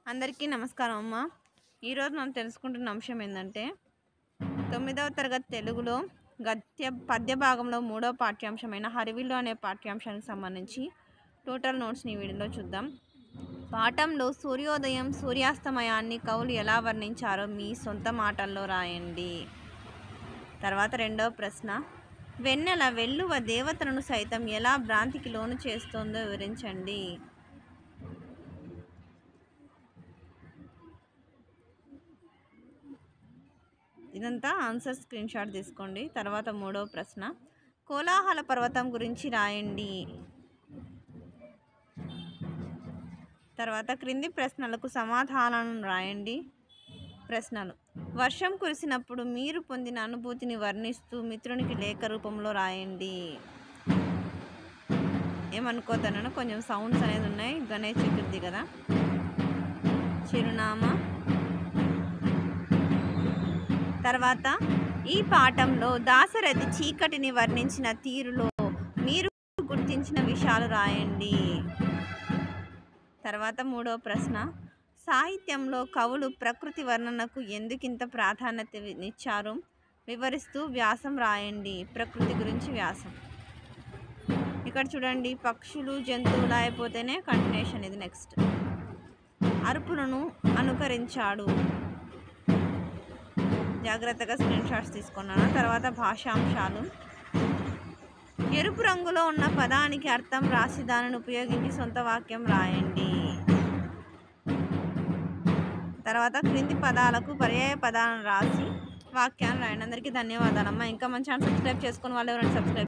అందరికీ నమస్కారం అమ్మ ఈరోజు మనం తెలుసుకుంటున్న అంశం ఏంటంటే తొమ్మిదవ తరగతి తెలుగులో గద్య పద్య భాగంలో మూడవ పాఠ్యాంశమైన హరివిల్లు అనే పాఠ్యాంశానికి సంబంధించి టోటల్ నోట్స్ని ఈ వీడియోలో చూద్దాం పాఠంలో సూర్యోదయం సూర్యాస్తమయాన్ని కవులు ఎలా వర్ణించారో మీ సొంత మాటల్లో రాయండి తర్వాత రెండవ ప్రశ్న వెన్నెల వెల్లువ దేవతలను సైతం ఎలా భ్రాంతికి లోను చేస్తోందో వివరించండి ఇదంతా ఆన్సర్ స్క్రీన్ షాట్ తీసుకోండి తర్వాత మూడవ ప్రశ్న కోలాహల పర్వతం గురించి రాయండి తర్వాత క్రింది ప్రశ్నలకు సమాధానం రాయండి ప్రశ్నలు వర్షం కురిసినప్పుడు మీరు పొందిన అనుభూతిని వర్ణిస్తూ మిత్రునికి లేఖ రూపంలో రాయండి ఏమనుకోతానో కొంచెం సౌండ్స్ అనేది ఉన్నాయి గణేష్ చతుర్థి కదా చిరునామా తర్వాత ఈ పాఠంలో దాశరథి చీకటిని వర్ణించిన తీరులో మీరు గుర్తించిన విషయాలు రాయండి తర్వాత మూడవ ప్రశ్న సాహిత్యంలో కవులు ప్రకృతి వర్ణనకు ఎందుకింత ప్రాధాన్యత ఇచ్చారు వివరిస్తూ వ్యాసం రాయండి ప్రకృతి గురించి వ్యాసం ఇక్కడ చూడండి పక్షులు జంతువులు అయిపోతేనే కంటిన్యూషన్ ఇది నెక్స్ట్ అరుపులను అనుకరించాడు జాగ్రత్తగా స్క్రీన్ షాట్స్ తీసుకున్నాను తర్వాత భాషాంశాలు ఎరుపు రంగులో ఉన్న పదానికి అర్థం రాసి దానిని ఉపయోగించి సొంత వాక్యం రాయండి తర్వాత క్రింది పదాలకు పర్యాయ పదాలను రాసి వాక్యాన్ని రాయండి అందరికీ ధన్యవాదాలమ్మా ఇంకా మన ఛానల్ సబ్స్క్రైబ్ చేసుకుని వాళ్ళు ఎవరైనా సబ్స్క్రైబ్